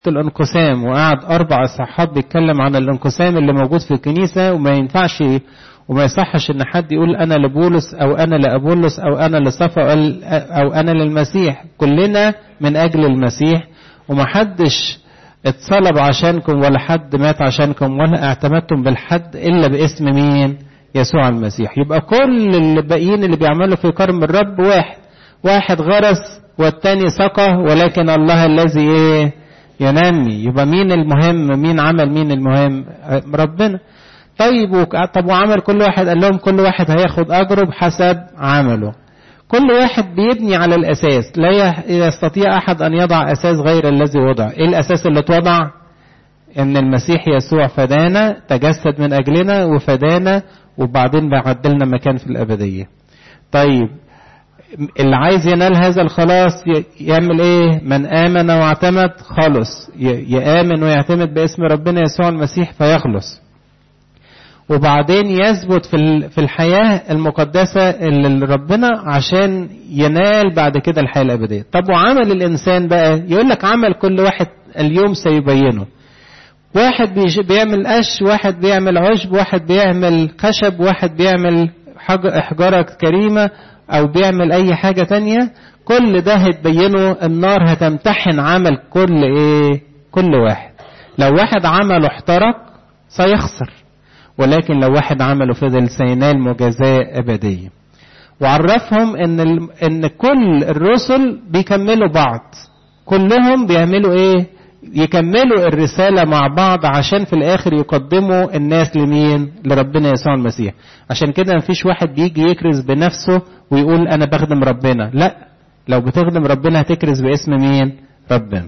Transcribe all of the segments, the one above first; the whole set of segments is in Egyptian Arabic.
الانقسام وقعد أربع إصحاحات بيتكلم عن الانقسام اللي موجود في الكنيسة وما ينفعش وما يصحش إن حد يقول أنا لبولس أو أنا لأبولس أو أنا لصفا أو أنا للمسيح كلنا من أجل المسيح ومحدش اتصلب عشانكم ولا حد مات عشانكم ولا اعتمدتم بالحد إلا باسم مين؟ يسوع المسيح يبقى كل الباقيين اللي بيعملوا في كرم الرب واحد واحد غرس والتاني سقى ولكن الله الذي ايه ينمي يبقى مين المهم مين عمل مين المهم ربنا طيب وك... طب وعمل كل واحد قال لهم كل واحد هياخد اجره بحسب عمله كل واحد بيبني على الاساس لا يستطيع احد ان يضع اساس غير الذي وضع ايه الاساس اللي اتوضع ان المسيح يسوع فدانا تجسد من اجلنا وفدانا وبعدين بعدلنا مكان في الابديه طيب اللي عايز ينال هذا الخلاص يعمل ايه من امن واعتمد خلص يامن ويعتمد باسم ربنا يسوع المسيح فيخلص وبعدين يثبت في في الحياه المقدسه اللي ربنا عشان ينال بعد كده الحياه الابديه طب وعمل الانسان بقى يقول لك عمل كل واحد اليوم سيبينه واحد بيعمل قش واحد بيعمل عشب واحد بيعمل خشب واحد بيعمل حجارة كريمة أو بيعمل أي حاجة تانية كل ده هتبينه النار هتمتحن عمل كل إيه كل واحد لو واحد عمله احترق سيخسر ولكن لو واحد عمله فضل سينال مجازاة أبدية وعرفهم إن إن كل الرسل بيكملوا بعض كلهم بيعملوا إيه يكملوا الرسالة مع بعض عشان في الآخر يقدموا الناس لمين؟ لربنا يسوع المسيح. عشان كده مفيش واحد بيجي يكرز بنفسه ويقول أنا بخدم ربنا، لا لو بتخدم ربنا هتكرز باسم مين؟ ربنا.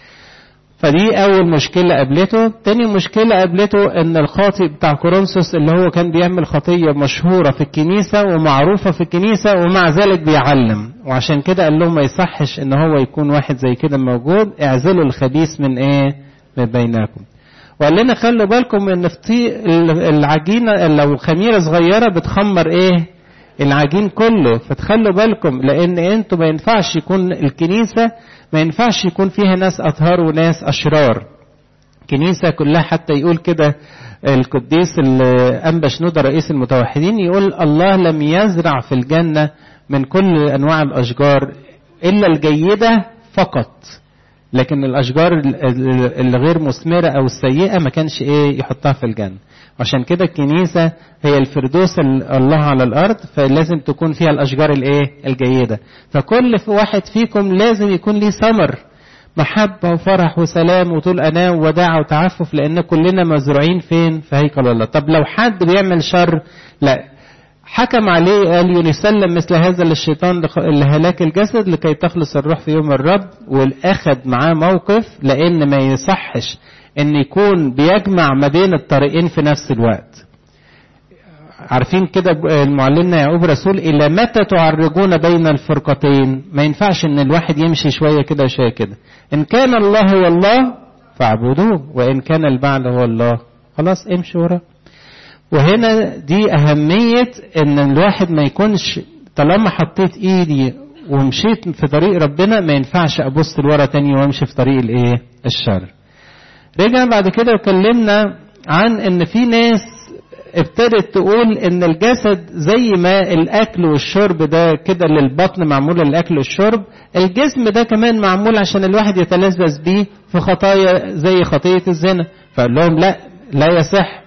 فدي أول مشكلة قابلته، تاني مشكلة قابلته إن الخاطئ بتاع كورنثوس اللي هو كان بيعمل خطية مشهورة في الكنيسة ومعروفة في الكنيسة ومع ذلك بيعلم، وعشان كده قال لهم ما يصحش إن هو يكون واحد زي كده موجود، اعزلوا الخبيث من إيه؟ من بينكم. وقال لنا خلوا بالكم إن في العجينة لو خميرة صغيرة بتخمر إيه؟ العجين كله فتخلوا بالكم لان انتوا ما ينفعش يكون الكنيسه ما ينفعش يكون فيها ناس اطهار وناس اشرار كنيسه كلها حتى يقول كده القديس انبا شنودة رئيس المتوحدين يقول الله لم يزرع في الجنه من كل انواع الاشجار الا الجيده فقط لكن الاشجار الغير مثمره او السيئه ما كانش ايه يحطها في الجنه عشان كده الكنيسة هي الفردوس الله على الأرض فلازم تكون فيها الأشجار الإيه؟ الجيدة. فكل واحد فيكم لازم يكون ليه ثمر محبة وفرح وسلام وطول أناة ووداع وتعفف لأن كلنا مزروعين فين؟ في هيكل الله. طب لو حد بيعمل شر لا حكم عليه قال يسلم مثل هذا للشيطان لهلاك الجسد لكي تخلص الروح في يوم الرب والأخذ معاه موقف لأن ما يصحش ان يكون بيجمع ما بين الطريقين في نفس الوقت عارفين كده المعلمنا يعقوب رسول الى متى تعرجون بين الفرقتين ما ينفعش ان الواحد يمشي شويه كده وشويه كده ان كان الله هو الله فاعبدوه وان كان البعل هو الله خلاص امشي وراه وهنا دي اهميه ان الواحد ما يكونش طالما حطيت ايدي ومشيت في طريق ربنا ما ينفعش ابص لورا تاني وامشي في طريق الايه الشر رجع بعد كده وكلمنا عن ان في ناس ابتدت تقول ان الجسد زي ما الاكل والشرب ده كده للبطن معمول الاكل والشرب الجسم ده كمان معمول عشان الواحد يتلذذ بيه في خطايا زي خطيه الزنا فقال لهم لا لا يصح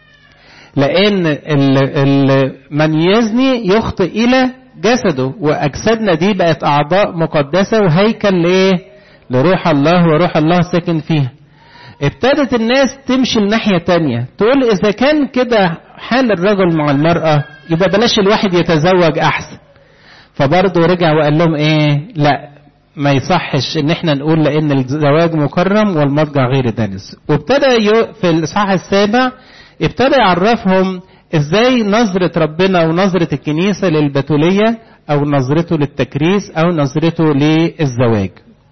لان ال ال من يزني يخطئ الى جسده واجسادنا دي بقت اعضاء مقدسه وهيكل لايه لروح الله وروح الله ساكن فيها ابتدت الناس تمشي الناحية تانية تقول إذا كان كده حال الرجل مع المرأة يبقى بلاش الواحد يتزوج أحسن فبرضه رجع وقال لهم إيه لا ما يصحش ان احنا نقول لان الزواج مكرم والمضجع غير دانس وابتدى في الاصحاح السابع ابتدى يعرفهم ازاي نظرة ربنا ونظرة الكنيسة للبتولية او نظرته للتكريس او نظرته للزواج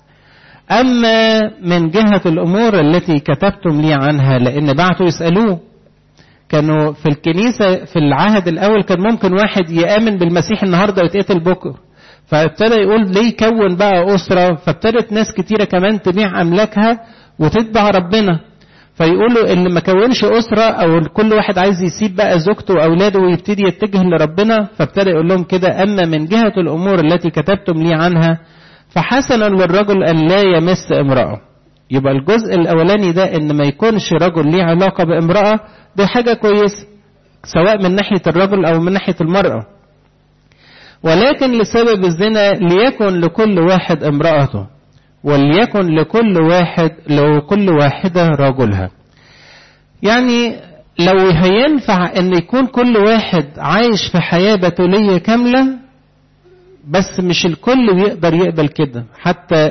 أما من جهة الأمور التي كتبتم لي عنها لأن بعتوا يسألوه كانوا في الكنيسة في العهد الأول كان ممكن واحد يآمن بالمسيح النهاردة ويتقتل بكرة فابتدى يقول ليه يكون بقى أسرة فابتدت ناس كتيرة كمان تبيع أملاكها وتتبع ربنا فيقولوا اللي ما كونش أسرة أو كل واحد عايز يسيب بقى زوجته وأولاده ويبتدي يتجه لربنا فابتدى يقول لهم كده أما من جهة الأمور التي كتبتم لي عنها فحسنا للرجل أن لا يمس امرأة يبقى الجزء الأولاني ده إن ما يكونش رجل ليه علاقة بامرأة دي حاجة كويسة سواء من ناحية الرجل أو من ناحية المرأة ولكن لسبب الزنا ليكن لكل واحد امرأته وليكن لكل واحد لو كل واحدة رجلها يعني لو هينفع ان يكون كل واحد عايش في حياة بتولية كاملة بس مش الكل بيقدر يقبل كده حتى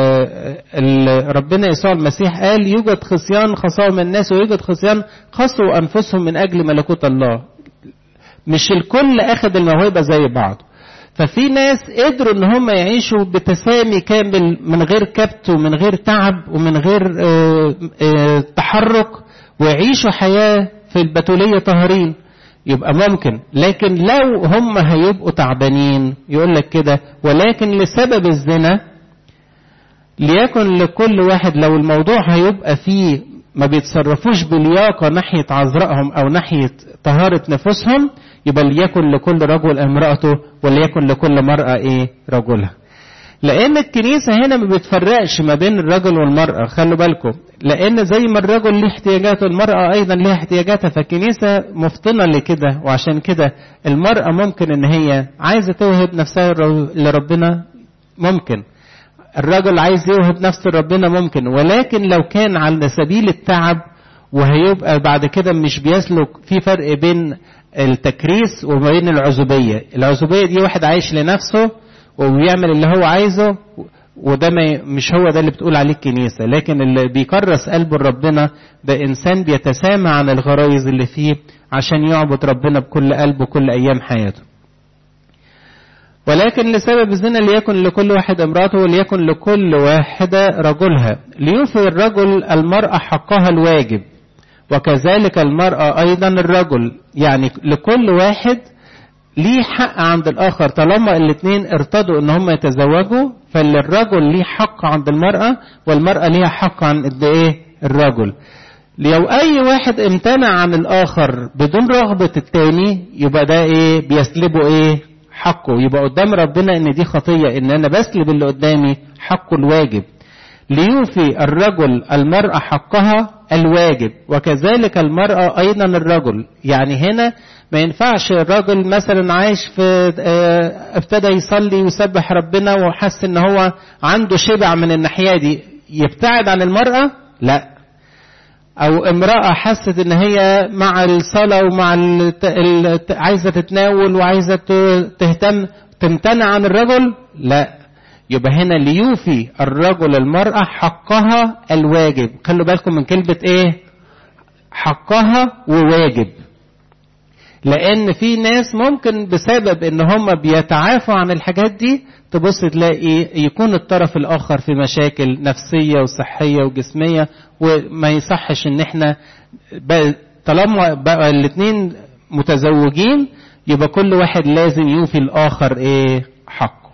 ربنا يسوع المسيح قال يوجد خصيان خصاوا من الناس ويوجد خصيان خصوا انفسهم من اجل ملكوت الله مش الكل اخذ الموهبه زي بعض ففي ناس قدروا ان هم يعيشوا بتسامي كامل من غير كبت ومن غير تعب ومن غير تحرك ويعيشوا حياه في البتوليه طاهرين يبقى ممكن لكن لو هم هيبقوا تعبانين يقول لك كده ولكن لسبب الزنا ليكن لكل واحد لو الموضوع هيبقى فيه ما بيتصرفوش بلياقة ناحية عذرائهم أو ناحية طهارة نفوسهم يبقى ليكن لكل رجل امرأته وليكن لكل مرأة إيه رجلها لأن الكنيسة هنا ما بتفرقش ما بين الرجل والمرأة خلوا بالكم لأن زي ما الرجل ليه احتياجاته المرأة أيضا ليها احتياجاتها فالكنيسة مفطنة لكده وعشان كده المرأة ممكن إن هي عايزة توهب نفسها لربنا ممكن الرجل عايز يوهب نفسه لربنا ممكن ولكن لو كان على سبيل التعب وهيبقى بعد كده مش بيسلك في فرق بين التكريس وبين العزوبية العزوبية دي واحد عايش لنفسه وبيعمل اللي هو عايزه وده مش هو ده اللي بتقول عليه الكنيسة لكن اللي بيكرس قلبه لربنا ده إنسان بيتسامى عن الغرايز اللي فيه عشان يعبد ربنا بكل قلبه كل أيام حياته ولكن لسبب الزنا ليكن لكل واحد امرأته وليكن لكل واحدة رجلها ليوفي الرجل المرأة حقها الواجب وكذلك المرأة أيضا الرجل يعني لكل واحد ليه حق عند الآخر طالما الاثنين ارتضوا ان هم يتزوجوا فالرجل ليه حق عند المرأة والمرأة ليها حق عند ايه الرجل لو اي واحد امتنع عن الاخر بدون رغبة التاني يبقى ده ايه بيسلبه ايه حقه يبقى قدام ربنا ان دي خطية ان انا بسلب اللي قدامي حقه الواجب ليوفي الرجل المرأة حقها الواجب وكذلك المرأة أيضا الرجل يعني هنا ما ينفعش الراجل مثلا عايش في ابتدى يصلي ويسبح ربنا وحس ان هو عنده شبع من الناحية دي يبتعد عن المرأة لا او امرأة حست ان هي مع الصلاة ومع عايزة تتناول وعايزة تهتم تمتنع عن الرجل لا يبقى هنا ليوفي الرجل المرأة حقها الواجب خلوا بالكم من كلمة ايه حقها وواجب لان في ناس ممكن بسبب ان هم بيتعافوا عن الحاجات دي تبص تلاقي يكون الطرف الاخر في مشاكل نفسيه وصحيه وجسميه وما يصحش ان احنا طالما بقى الاثنين متزوجين يبقى كل واحد لازم يوفي الاخر ايه حقه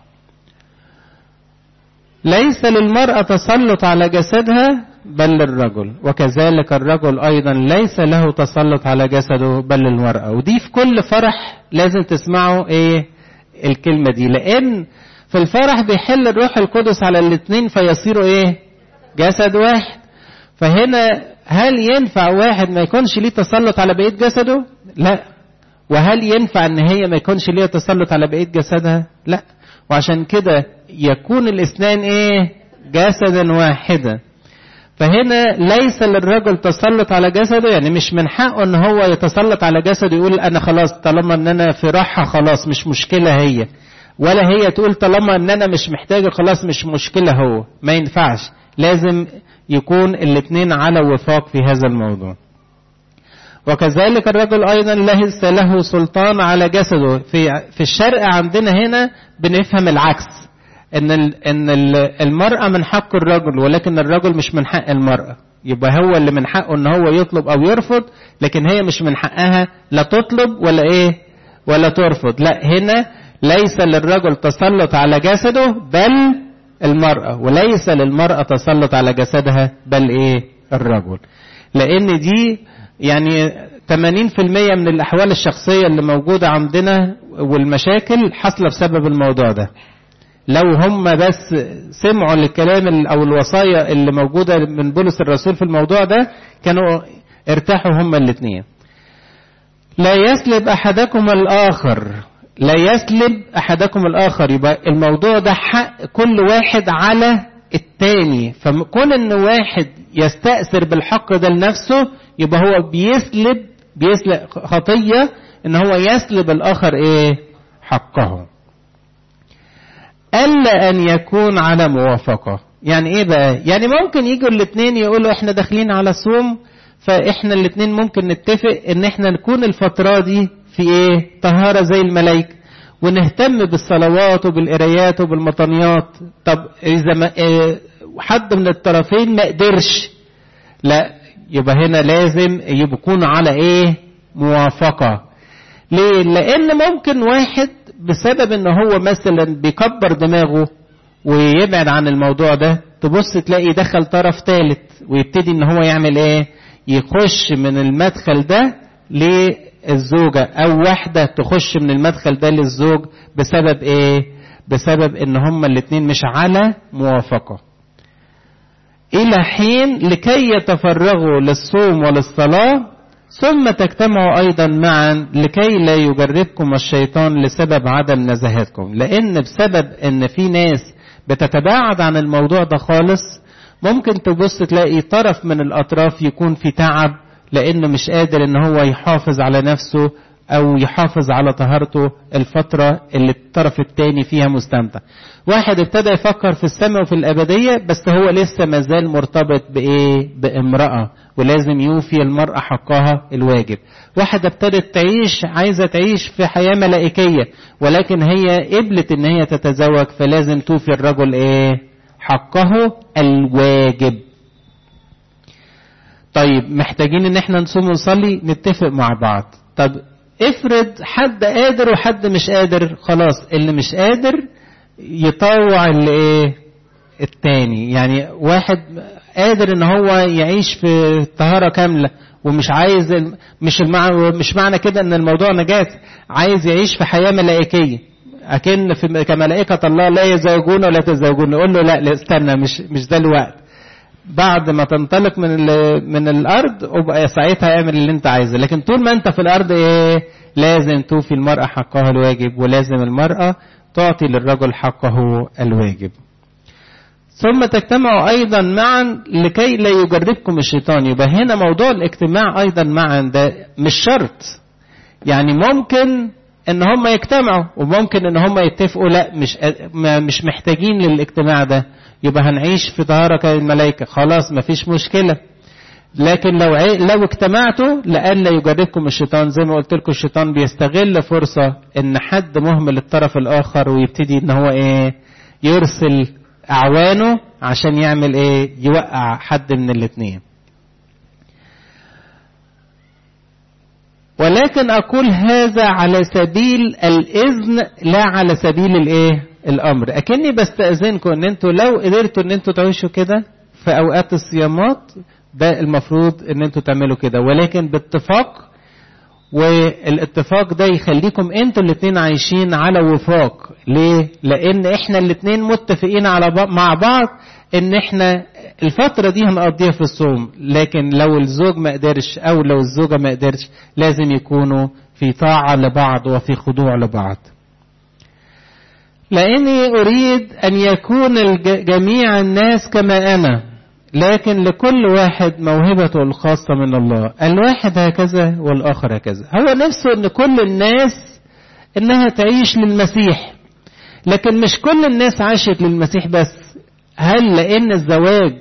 ليس للمرأة تسلط على جسدها بل للرجل وكذلك الرجل أيضا ليس له تسلط على جسده بل للمرأة ودي في كل فرح لازم تسمعوا إيه الكلمة دي لأن في الفرح بيحل الروح القدس على الاثنين فيصيروا إيه جسد واحد فهنا هل ينفع واحد ما يكونش ليه تسلط على بقية جسده لا وهل ينفع ان هي ما يكونش ليها تسلط على بقية جسدها لا وعشان كده يكون الاثنان ايه جسدا واحدا فهنا ليس للرجل تسلط على جسده يعني مش من حقه ان هو يتسلط على جسده يقول انا خلاص طالما ان انا في راحة خلاص مش مشكلة هي ولا هي تقول طالما ان انا مش محتاجة خلاص مش مشكلة هو ما ينفعش لازم يكون الاثنين على وفاق في هذا الموضوع وكذلك الرجل ايضا ليس له سلطان على جسده في في الشرق عندنا هنا بنفهم العكس ان ان المراه من حق الرجل ولكن الرجل مش من حق المراه يبقى هو اللي من حقه ان هو يطلب او يرفض لكن هي مش من حقها لا تطلب ولا ايه ولا ترفض لا هنا ليس للرجل تسلط على جسده بل المرأة وليس للمرأة تسلط على جسدها بل ايه الرجل لان دي يعني 80% من الاحوال الشخصية اللي موجودة عندنا والمشاكل حاصلة بسبب الموضوع ده لو هم بس سمعوا الكلام او الوصايا اللي موجودة من بولس الرسول في الموضوع ده كانوا ارتاحوا هم الاثنين لا يسلب احدكم الاخر لا يسلب احدكم الاخر يبقى الموضوع ده حق كل واحد على التاني فكون ان واحد يستأثر بالحق ده لنفسه يبقى هو بيسلب بيسلب خطية ان هو يسلب الاخر ايه حقه الا ان يكون على موافقة يعني ايه بقى يعني ممكن يجوا الاثنين يقولوا احنا داخلين على صوم فاحنا الاثنين ممكن نتفق ان احنا نكون الفترة دي في ايه طهارة زي الملائكة ونهتم بالصلوات وبالقرايات وبالمطنيات طب اذا ما إيه حد من الطرفين ما قدرش لا يبقى هنا لازم يكون على ايه موافقة ليه لان ممكن واحد بسبب ان هو مثلا بيكبر دماغه ويبعد عن الموضوع ده تبص تلاقي دخل طرف ثالث ويبتدي ان هو يعمل ايه يخش من المدخل ده للزوجة او واحدة تخش من المدخل ده للزوج بسبب ايه بسبب ان هما الاتنين مش على موافقة الى حين لكي يتفرغوا للصوم وللصلاة ثم تجتمعوا ايضا معا لكي لا يجربكم الشيطان لسبب عدم نزاهتكم لان بسبب ان في ناس بتتباعد عن الموضوع ده خالص ممكن تبص تلاقي طرف من الاطراف يكون في تعب لانه مش قادر ان هو يحافظ على نفسه او يحافظ على طهارته الفترة اللي الطرف التاني فيها مستمتع واحد ابتدى يفكر في السماء وفي الابدية بس هو لسه مازال مرتبط بايه بامرأة ولازم يوفي المرأة حقها الواجب واحدة ابتدت تعيش عايزة تعيش في حياة ملائكية ولكن هي قبلت ان هي تتزوج فلازم توفي الرجل ايه حقه الواجب طيب محتاجين ان احنا نصوم ونصلي نتفق مع بعض طب افرض حد قادر وحد مش قادر خلاص اللي مش قادر يطوع اللي ايه التاني يعني واحد قادر ان هو يعيش في طهارة كاملة ومش عايز مش المعنى مش معنى كده ان الموضوع نجاة عايز يعيش في حياة ملائكية اكن في كملائكة الله لا يزوجون ولا تزوجون نقول له لا, لا استنى مش مش ده الوقت بعد ما تنطلق من من الارض وبقى ساعتها اعمل اللي انت عايزه لكن طول ما انت في الارض ايه لازم توفي المرأة حقها الواجب ولازم المرأة تعطي للرجل حقه الواجب ثم تجتمعوا ايضا معا لكي لا يجربكم الشيطان يبقى هنا موضوع الاجتماع ايضا معا ده مش شرط يعني ممكن ان هم يجتمعوا وممكن ان هم يتفقوا لا مش مش محتاجين للاجتماع ده يبقى هنعيش في طهارة كالملائكة خلاص مفيش مشكلة لكن لو عي... لو اجتمعتوا لئلا يجربكم الشيطان زي ما قلت لكم الشيطان بيستغل فرصة ان حد مهمل الطرف الاخر ويبتدي ان هو ايه يرسل اعوانه عشان يعمل ايه يوقع حد من الاثنين ولكن اقول هذا على سبيل الاذن لا على سبيل الايه الامر اكني بستاذنكم ان انتوا لو قدرتوا ان انتوا تعيشوا كده في اوقات الصيامات ده المفروض ان انتوا تعملوا كده ولكن باتفاق والاتفاق ده يخليكم انتوا الاثنين عايشين على وفاق ليه لان احنا الاثنين متفقين على بعض مع بعض ان احنا الفترة دي هنقضيها في الصوم لكن لو الزوج ما قدرش او لو الزوجة ما قدرش لازم يكونوا في طاعة لبعض وفي خضوع لبعض لاني اريد ان يكون جميع الناس كما انا لكن لكل واحد موهبته الخاصة من الله الواحد هكذا والآخر هكذا هو نفسه أن كل الناس أنها تعيش للمسيح لكن مش كل الناس عاشت للمسيح بس هل لأن الزواج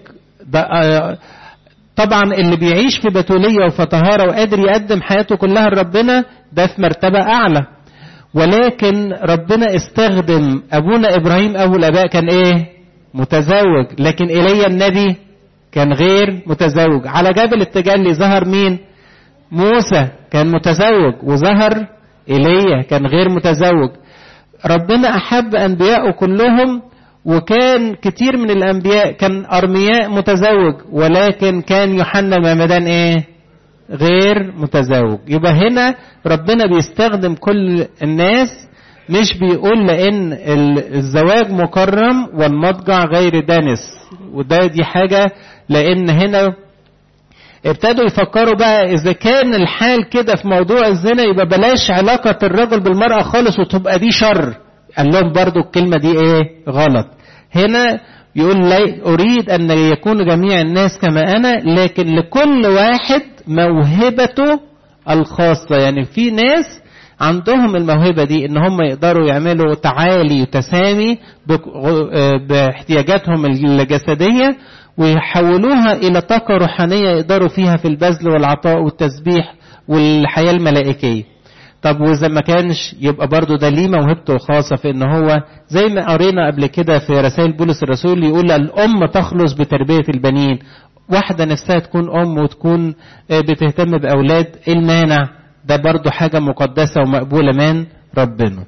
طبعا اللي بيعيش في بتولية وفي طهارة وقادر يقدم حياته كلها لربنا ده في مرتبة أعلى ولكن ربنا استخدم أبونا إبراهيم أبو الآباء كان إيه متزوج لكن إلي النبي كان غير متزوج على جبل التجلي ظهر مين موسى كان متزوج وظهر ايليا كان غير متزوج ربنا احب انبيائه كلهم وكان كتير من الأنبياء كان أرمياء متزوج ولكن كان يوحنا المعمدان إيه؟ غير متزوج يبقى هنا ربنا بيستخدم كل الناس مش بيقول لأن الزواج مكرم والمضجع غير دانس وده دي حاجة لأن هنا ابتدوا يفكروا بقى إذا كان الحال كده في موضوع الزنا يبقى بلاش علاقة الرجل بالمرأة خالص وتبقى دي شر قال لهم برضو الكلمة دي ايه غلط هنا يقول لي أريد أن يكون جميع الناس كما أنا لكن لكل واحد موهبته الخاصة يعني في ناس عندهم الموهبة دي ان هم يقدروا يعملوا تعالي وتسامي باحتياجاتهم الجسدية ويحولوها الى طاقة روحانية يقدروا فيها في البذل والعطاء والتسبيح والحياة الملائكية طب واذا ما كانش يبقى برضه ده ليه موهبته الخاصه في ان هو زي ما قرينا قبل كده في رسائل بولس الرسول يقول الام تخلص بتربيه البنين واحده نفسها تكون ام وتكون بتهتم باولاد ايه المانع ده برضه حاجه مقدسه ومقبوله من ربنا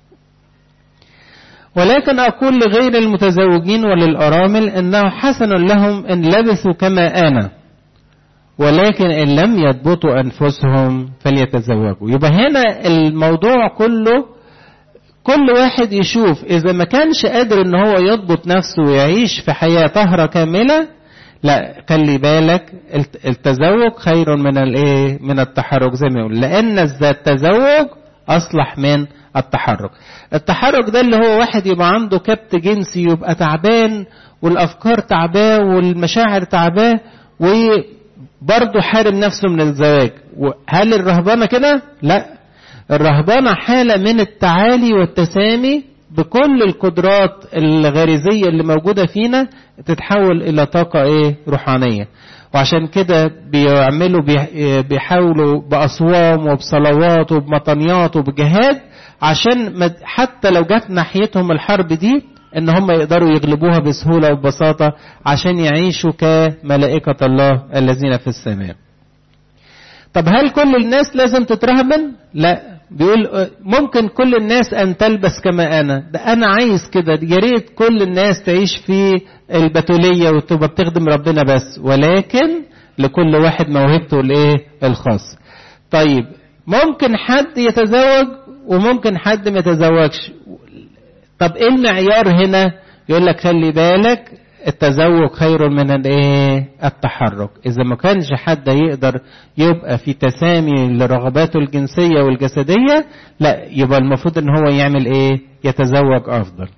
ولكن أقول لغير المتزوجين وللأرامل إنه حسن لهم إن لبثوا كما أنا ولكن إن لم يضبطوا أنفسهم فليتزوجوا يبقى هنا الموضوع كله كل واحد يشوف إذا ما كانش قادر إن هو يضبط نفسه ويعيش في حياة طهرة كاملة لا خلي بالك التزوج خير من الايه من التحرك زي ما يقول لان التزوج اصلح من التحرك التحرك ده اللي هو واحد يبقى عنده كبت جنسي يبقى تعبان والافكار تعباه والمشاعر تعباه وبرضه حارم نفسه من الزواج هل الرهبانه كده لا الرهبانه حاله من التعالي والتسامي بكل القدرات الغريزية اللي موجودة فينا تتحول إلى طاقة إيه روحانية وعشان كده بيعملوا بيحاولوا بأصوام وبصلوات وبمطنيات وبجهاد عشان حتى لو جت ناحيتهم الحرب دي ان هم يقدروا يغلبوها بسهولة وببساطة عشان يعيشوا كملائكة الله الذين في السماء طب هل كل الناس لازم تترهبن؟ لا بيقول ممكن كل الناس ان تلبس كما انا ده انا عايز كده يا ريت كل الناس تعيش في البتوليه وتبقى بتخدم ربنا بس ولكن لكل واحد موهبته الايه الخاص طيب ممكن حد يتزوج وممكن حد ما يتزوجش طب ايه المعيار هنا يقول لك خلي بالك التزوج خير من الايه التحرك اذا ما كانش حد يقدر يبقى في تسامي لرغباته الجنسيه والجسديه لا يبقى المفروض ان هو يعمل ايه يتزوج افضل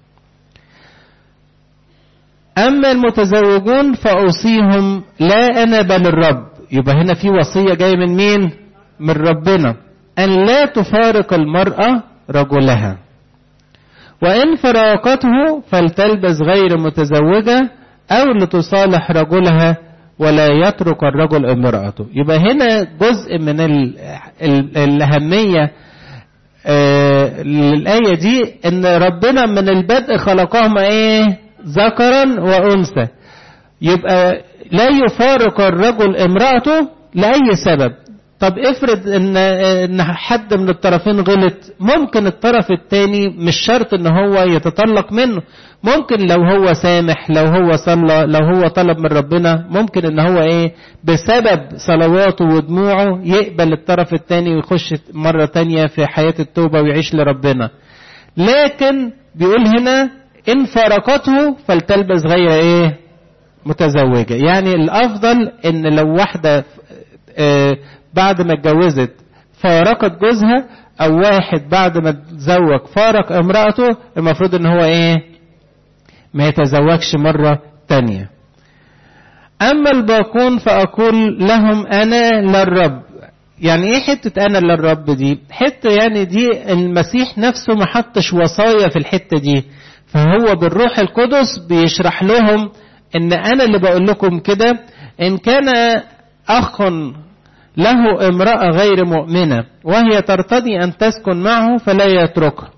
اما المتزوجون فاوصيهم لا انا بل الرب يبقى هنا في وصيه جايه من مين من ربنا ان لا تفارق المراه رجلها وإن فراقته فلتلبس غير متزوجة أو لتصالح رجلها ولا يترك الرجل امرأته يبقى هنا جزء من ال ال الأهمية آه للآية دي إن ربنا من البدء خلقهما إيه ذكرا وأنثى يبقى لا يفارق الرجل امرأته لأي سبب طب افرض ان ان حد من الطرفين غلط ممكن الطرف الثاني مش شرط ان هو يتطلق منه ممكن لو هو سامح لو هو صلى لو هو طلب من ربنا ممكن ان هو ايه بسبب صلواته ودموعه يقبل الطرف الثاني ويخش مرة تانية في حياة التوبة ويعيش لربنا لكن بيقول هنا ان فارقته فلتلبس غير ايه متزوجة يعني الافضل ان لو واحدة اه بعد ما اتجوزت فارقت جوزها او واحد بعد ما اتزوج فارق امرأته المفروض ان هو ايه ما يتزوجش مرة تانية اما الباقون فاقول لهم انا للرب يعني ايه حتة انا للرب دي حتة يعني دي المسيح نفسه ما حطش وصايا في الحتة دي فهو بالروح القدس بيشرح لهم ان انا اللي بقول لكم كده ان كان اخ له امرأة غير مؤمنة وهي ترتضي أن تسكن معه فلا يتركها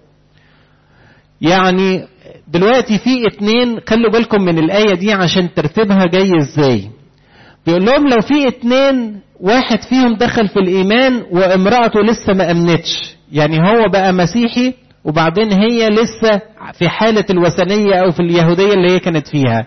يعني دلوقتي في اتنين خلوا بالكم من الآية دي عشان ترتيبها جاي ازاي بيقول لهم لو في اتنين واحد فيهم دخل في الإيمان وامرأته لسه ما أمنتش يعني هو بقى مسيحي وبعدين هي لسه في حالة الوثنية أو في اليهودية اللي هي كانت فيها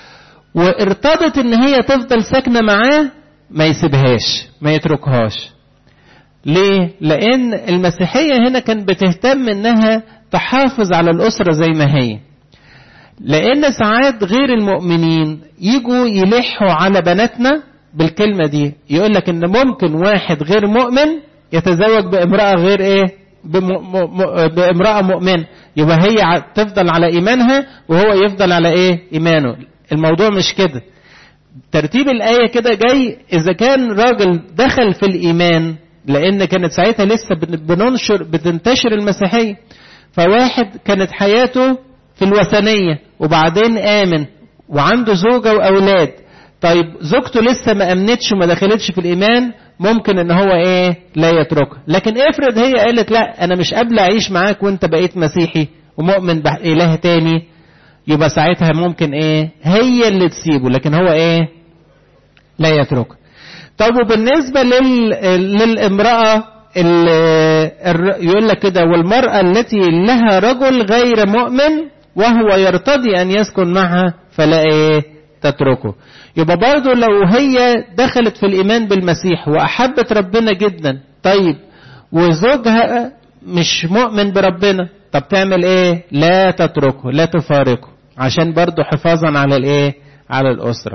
وارتضت إن هي تفضل ساكنة معاه ما يسيبهاش ما يتركهاش ليه؟ لأن المسيحية هنا كانت بتهتم إنها تحافظ على الأسرة زي ما هي لأن ساعات غير المؤمنين يجوا يلحوا على بناتنا بالكلمة دي يقول لك إن ممكن واحد غير مؤمن يتزوج بامرأة غير إيه؟ بامرأة مؤمن يبقى هي تفضل على إيمانها وهو يفضل على إيه؟ إيمانه الموضوع مش كده ترتيب الآية كده جاي إذا كان راجل دخل في الإيمان لأن كانت ساعتها لسه بننشر بتنتشر المسيحية فواحد كانت حياته في الوثنية وبعدين آمن وعنده زوجة وأولاد طيب زوجته لسه ما أمنتش وما دخلتش في الإيمان ممكن إن هو إيه لا يتركها لكن افرض هي قالت لا أنا مش قابلة أعيش معاك وأنت بقيت مسيحي ومؤمن بإله تاني يبقى ساعتها ممكن إيه هي اللي تسيبه لكن هو إيه لا يتركها طب وبالنسبة لل... للامرأة ال... يقول لك كده والمرأة التي لها رجل غير مؤمن وهو يرتضي أن يسكن معها فلا إيه تتركه يبقى برضه لو هي دخلت في الإيمان بالمسيح وأحبت ربنا جدا طيب وزوجها مش مؤمن بربنا طب تعمل إيه لا تتركه لا تفارقه عشان برضه حفاظا على الإيه على الأسرة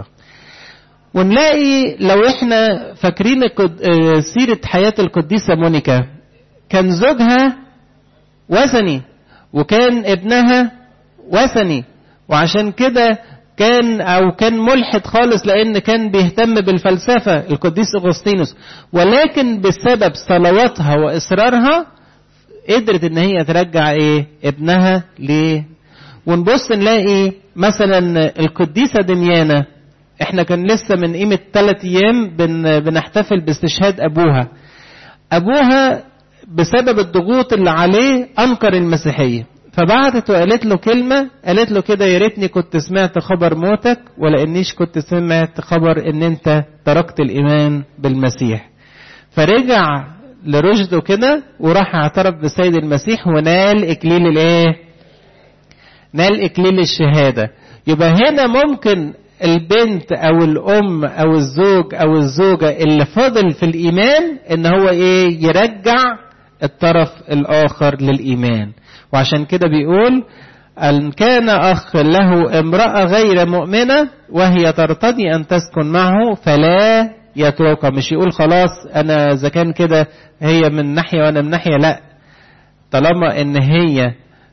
ونلاقي لو احنا فاكرين سيرة حياة القديسة مونيكا كان زوجها وثني وكان ابنها وثني وعشان كده كان او كان ملحد خالص لان كان بيهتم بالفلسفه القديس اغسطينوس ولكن بسبب صلواتها واصرارها قدرت ان هي ترجع ايه ابنها ليه ونبص نلاقي مثلا القديسه دميانه احنا كان لسه من قيمه ثلاث ايام بن بنحتفل باستشهاد ابوها ابوها بسبب الضغوط اللي عليه انكر المسيحيه فبعتت وقالت له كلمة قالت له كده يا ريتني كنت سمعت خبر موتك ولا انيش كنت سمعت خبر ان انت تركت الايمان بالمسيح فرجع لرشده كده وراح اعترف بالسيد المسيح ونال اكليل الايه نال اكليل الشهادة يبقى هنا ممكن البنت او الام او الزوج او الزوجة اللي فضل في الايمان ان هو ايه يرجع الطرف الاخر للايمان وعشان كده بيقول أن كان أخ له امرأة غير مؤمنة وهي ترتضي أن تسكن معه فلا يتركها مش يقول خلاص أنا إذا كان كده هي من ناحية وأنا من ناحية لا طالما إن هي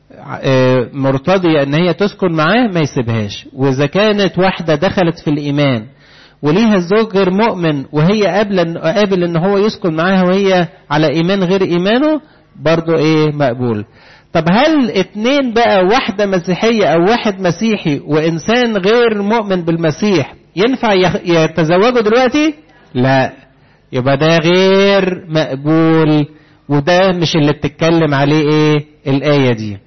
مرتضية إن هي تسكن معاه ما يسيبهاش وإذا كانت واحدة دخلت في الإيمان وليها الزوج غير مؤمن وهي قابل قابل ان هو يسكن معاها وهي على ايمان غير ايمانه برضه ايه مقبول طب هل اتنين بقى واحدة مسيحية أو واحد مسيحي وإنسان غير مؤمن بالمسيح ينفع يتزوجوا دلوقتي؟ لا يبقى ده غير مقبول وده مش اللي بتتكلم عليه ايه الآية دي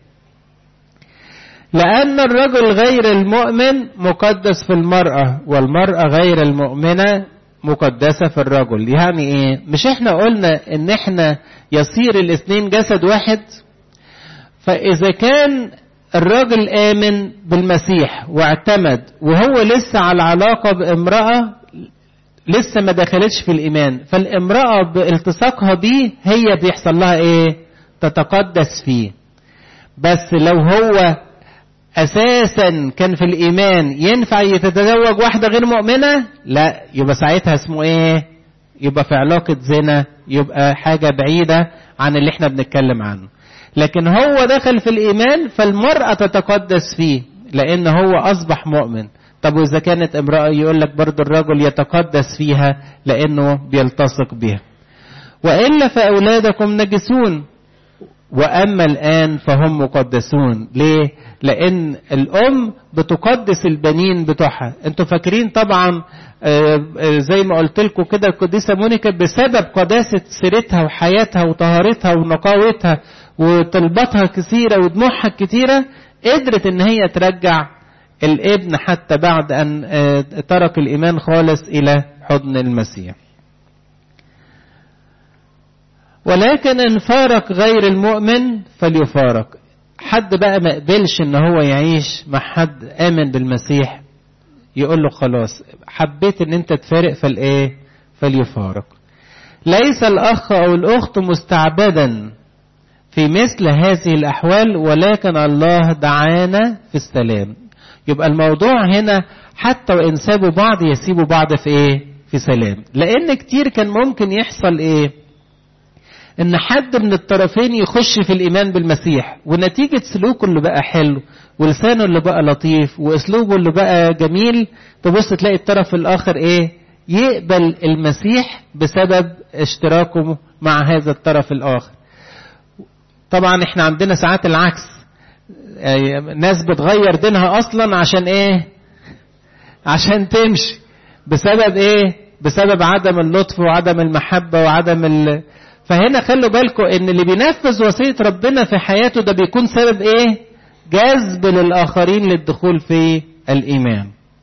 لأن الرجل غير المؤمن مقدس في المرأة والمرأة غير المؤمنة مقدسة في الرجل يعني ايه مش احنا قلنا ان احنا يصير الاثنين جسد واحد فإذا كان الراجل آمن بالمسيح واعتمد وهو لسه على علاقة بامرأة لسه ما دخلتش في الإيمان فالامرأة بالتصاقها بيه هي بيحصل لها إيه؟ تتقدس فيه بس لو هو أساسا كان في الإيمان ينفع يتزوج واحدة غير مؤمنة؟ لا يبقى ساعتها اسمه إيه؟ يبقى في علاقة زنا يبقى حاجة بعيدة عن اللي احنا بنتكلم عنه لكن هو دخل في الإيمان فالمرأة تتقدس فيه لأن هو أصبح مؤمن طب وإذا كانت امرأة يقول لك برضو الرجل يتقدس فيها لأنه بيلتصق بها وإلا فأولادكم نجسون وأما الآن فهم مقدسون ليه؟ لأن الأم بتقدس البنين بتوعها أنتوا فاكرين طبعا زي ما قلت لكم كده القديسة مونيكا بسبب قداسة سيرتها وحياتها وطهارتها ونقاوتها وطلباتها كثيرة ودموعها كثيرة قدرت ان هي ترجع الابن حتى بعد ان ترك الايمان خالص الى حضن المسيح ولكن إن فارق غير المؤمن فليفارق حد بقى ما قبلش ان هو يعيش مع حد آمن بالمسيح يقول له خلاص حبيت ان انت تفارق فالايه فليفارق ليس الاخ او الاخت مستعبدا في مثل هذه الاحوال ولكن الله دعانا في السلام يبقى الموضوع هنا حتى وان سابوا بعض يسيبوا بعض في ايه في سلام لان كتير كان ممكن يحصل ايه ان حد من الطرفين يخش في الايمان بالمسيح ونتيجة سلوكه اللي بقى حلو ولسانه اللي بقى لطيف واسلوبه اللي بقى جميل تبص تلاقي الطرف الاخر ايه يقبل المسيح بسبب اشتراكه مع هذا الطرف الاخر طبعا احنا عندنا ساعات العكس ناس بتغير دينها اصلا عشان ايه عشان تمشي بسبب ايه بسبب عدم اللطف وعدم المحبة وعدم ال... فهنا خلوا بالكم ان اللي بينفذ وصية ربنا في حياته ده بيكون سبب ايه جذب للآخرين للدخول في الإيمان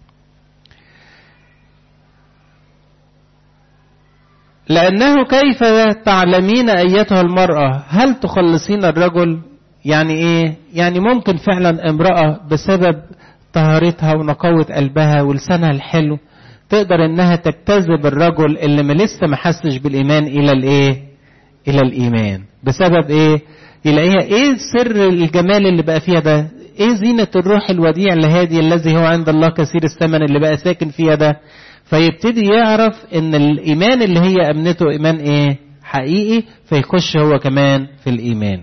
لأنه كيف تعلمين أيتها المرأة هل تخلصين الرجل يعني إيه يعني ممكن فعلا امرأة بسبب طهارتها ونقاوة قلبها ولسانها الحلو تقدر انها تجتذب الرجل اللي ما لسه ما حسش بالايمان الى الايه الى الايمان بسبب ايه يلاقيها ايه سر الجمال اللي بقى فيها ده ايه زينة الروح الوديع الهادي الذي هو عند الله كثير الثمن اللي بقى ساكن فيها ده فيبتدي يعرف ان الايمان اللي هي امنته ايمان ايه حقيقي فيخش هو كمان في الايمان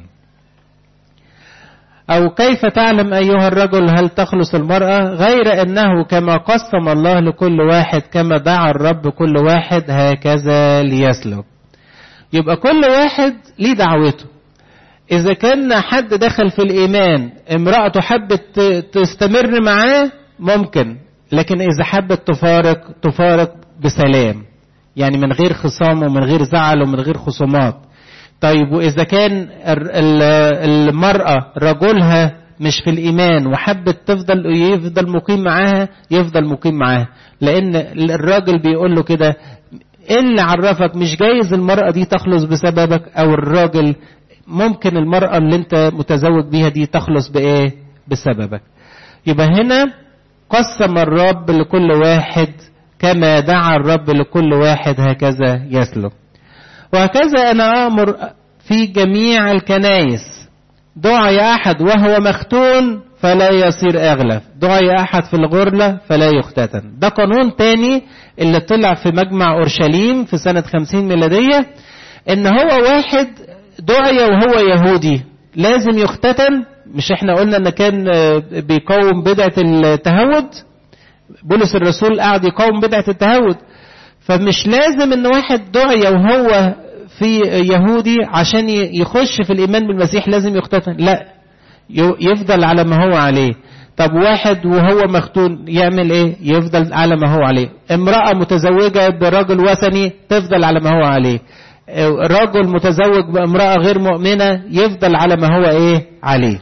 أو كيف تعلم أيها الرجل هل تخلص المرأة غير أنه كما قسم الله لكل واحد كما دعا الرب كل واحد هكذا ليسلك يبقى كل واحد ليه دعوته إذا كان حد دخل في الإيمان امرأته حبت تستمر معاه ممكن لكن إذا حبت تفارق تفارق بسلام يعني من غير خصام ومن غير زعل ومن غير خصومات طيب وإذا كان المرأة رجلها مش في الإيمان وحبت تفضل يفضل مقيم معاها يفضل مقيم معاها لأن الراجل بيقول له كده إيه اللي عرفك مش جايز المرأة دي تخلص بسببك أو الراجل ممكن المرأة اللي أنت متزوج بيها دي تخلص بإيه بسببك يبقى هنا قسم الرب لكل واحد كما دعا الرب لكل واحد هكذا يسلك وهكذا أنا أمر في جميع الكنايس دعي أحد وهو مختون فلا يصير أغلف دعي أحد في الغرلة فلا يختتن ده قانون تاني اللي طلع في مجمع أورشليم في سنة خمسين ميلادية إن هو واحد دعي وهو يهودي لازم يختتن مش احنا قلنا ان كان بيقاوم بدعة التهود بولس الرسول قاعد يقاوم بدعة التهود فمش لازم ان واحد دعي وهو في يهودي عشان يخش في الايمان بالمسيح لازم يختتن لا يفضل على ما هو عليه طب واحد وهو مختون يعمل ايه يفضل على ما هو عليه امرأة متزوجة برجل وثني تفضل على ما هو عليه رجل متزوج بامرأة غير مؤمنة يفضل على ما هو ايه عليه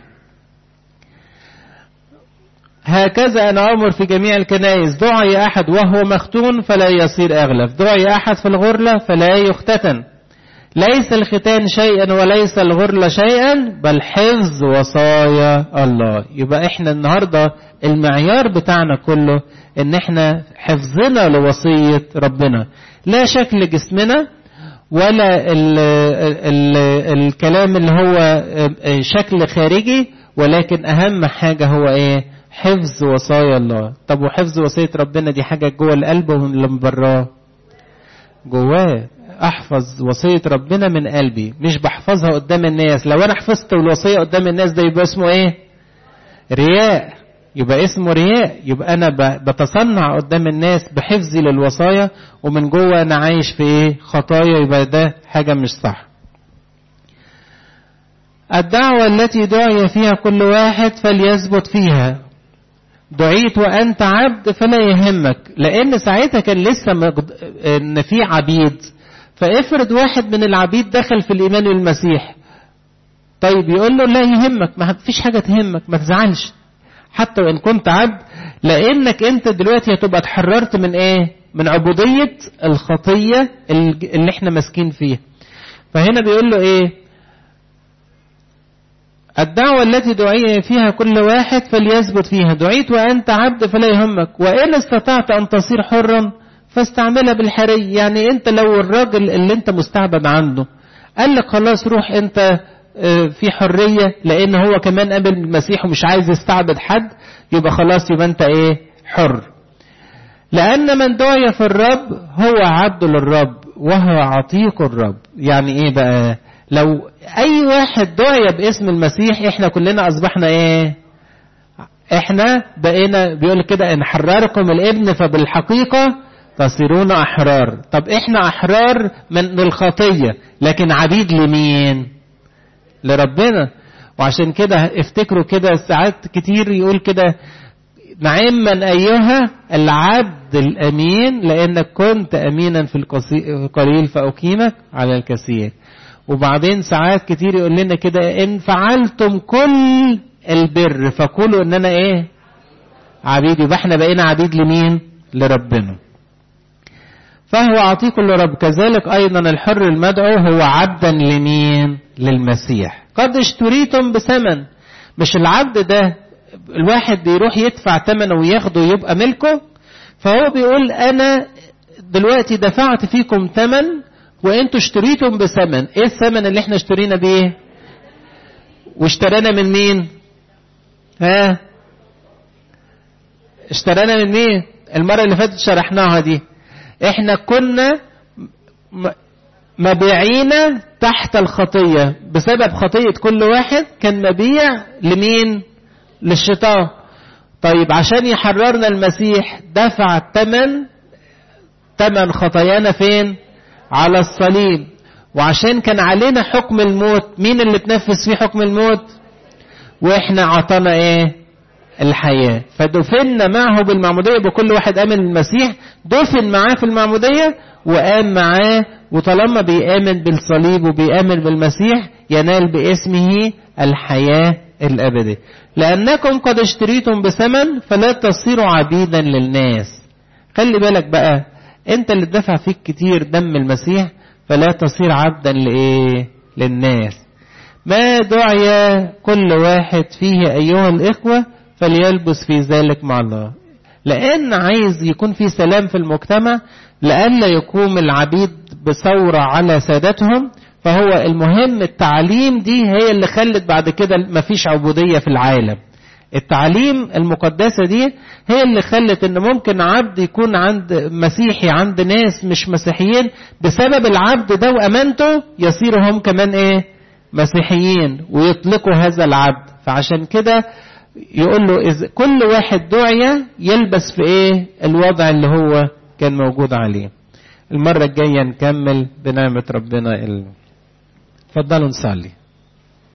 هكذا أنا أمر في جميع الكنائس دعي أحد وهو مختون فلا يصير أغلف دعي أحد في الغرلة فلا يختتن ليس الختان شيئا وليس الغرلة شيئا بل حفظ وصايا الله يبقى احنا النهاردة المعيار بتاعنا كله ان احنا حفظنا لوصية ربنا لا شكل جسمنا ولا ال ال الكلام اللي هو شكل خارجي ولكن اهم حاجة هو ايه حفظ وصايا الله طب وحفظ وصية ربنا دي حاجة جوه القلب ولا من براه جواه احفظ وصية ربنا من قلبي مش بحفظها قدام الناس لو انا حفظت الوصية قدام الناس ده يبقى اسمه ايه رياء يبقى اسمه رياء يبقى انا بتصنع قدام الناس بحفظي للوصايا ومن جوه انا عايش في ايه خطايا يبقى ده حاجة مش صح الدعوة التي دعي فيها كل واحد فليثبت فيها دعيت وأنت عبد فلا يهمك لأن ساعتها كان لسه مقد... إن في عبيد فافرض واحد من العبيد دخل في الإيمان بالمسيح طيب يقول له لا يهمك ما فيش حاجة تهمك ما تزعلش حتى وإن كنت عبد لأنك أنت دلوقتي هتبقى اتحررت من إيه؟ من عبودية الخطية اللي احنا ماسكين فيها فهنا بيقول له ايه الدعوة التي دعي فيها كل واحد فليثبت فيها دعيت وأنت عبد فلا يهمك وإن استطعت أن تصير حرا فاستعملها بالحري يعني أنت لو الراجل اللي أنت مستعبد عنده قال لك خلاص روح أنت في حرية لأن هو كمان قبل المسيح ومش عايز يستعبد حد يبقى خلاص يبقى أنت إيه حر لأن من دعي في الرب هو عبد للرب وهو عتيق الرب يعني إيه بقى لو أي واحد دعي باسم المسيح إحنا كلنا أصبحنا إيه إحنا بقينا بيقول كده إن حرركم الابن فبالحقيقة تصيرون أحرار طب إحنا أحرار من الخطية لكن عبيد لمين لربنا وعشان كده افتكروا كده ساعات كتير يقول كده نعما أيها العبد الأمين لأنك كنت أمينا في القليل فأقيمك على الكثير وبعدين ساعات كتير يقول لنا كده إن فعلتم كل البر فقولوا إن أنا إيه عبيد يبقى احنا بقينا عبيد لمين لربنا فهو عتيق لرب كذلك أيضا الحر المدعو هو عبدا لمين للمسيح قد اشتريتم بثمن مش العبد ده الواحد يروح يدفع ثمنه وياخده يبقى ملكه فهو بيقول انا دلوقتي دفعت فيكم ثمن وانتوا اشتريتم بثمن ايه الثمن اللي احنا اشترينا بيه واشترانا من مين ها اشترانا من مين المرة اللي فاتت شرحناها دي احنا كنا مبيعين تحت الخطية بسبب خطية كل واحد كان مبيع لمين للشيطان طيب عشان يحررنا المسيح دفع الثمن ثمن خطايانا فين على الصليب وعشان كان علينا حكم الموت مين اللي تنفذ فيه حكم الموت واحنا عطانا ايه الحياة فدفنا معه بالمعمودية بكل واحد آمن بالمسيح دفن معاه في المعمودية وقام معاه وطالما بيآمن بالصليب وبيآمن بالمسيح ينال باسمه الحياة الأبدية لأنكم قد اشتريتم بثمن فلا تصيروا عبيدا للناس خلي بالك بقى انت اللي دفع فيك كتير دم المسيح فلا تصير عبدا لإيه للناس ما دعي كل واحد فيه أيها الإخوة فليلبس في ذلك مع الله لأن عايز يكون في سلام في المجتمع لئلا يقوم العبيد بثورة على سادتهم فهو المهم التعليم دي هي اللي خلت بعد كده مفيش عبودية في العالم التعليم المقدسة دي هي اللي خلت ان ممكن عبد يكون عند مسيحي عند ناس مش مسيحيين بسبب العبد ده وامانته يصيروا هم كمان ايه مسيحيين ويطلقوا هذا العبد فعشان كده يقول له إذا كل واحد دعية يلبس في ايه الوضع اللي هو كان موجود عليه المرة الجاية نكمل بنعمة ربنا ال... اتفضلوا نصلي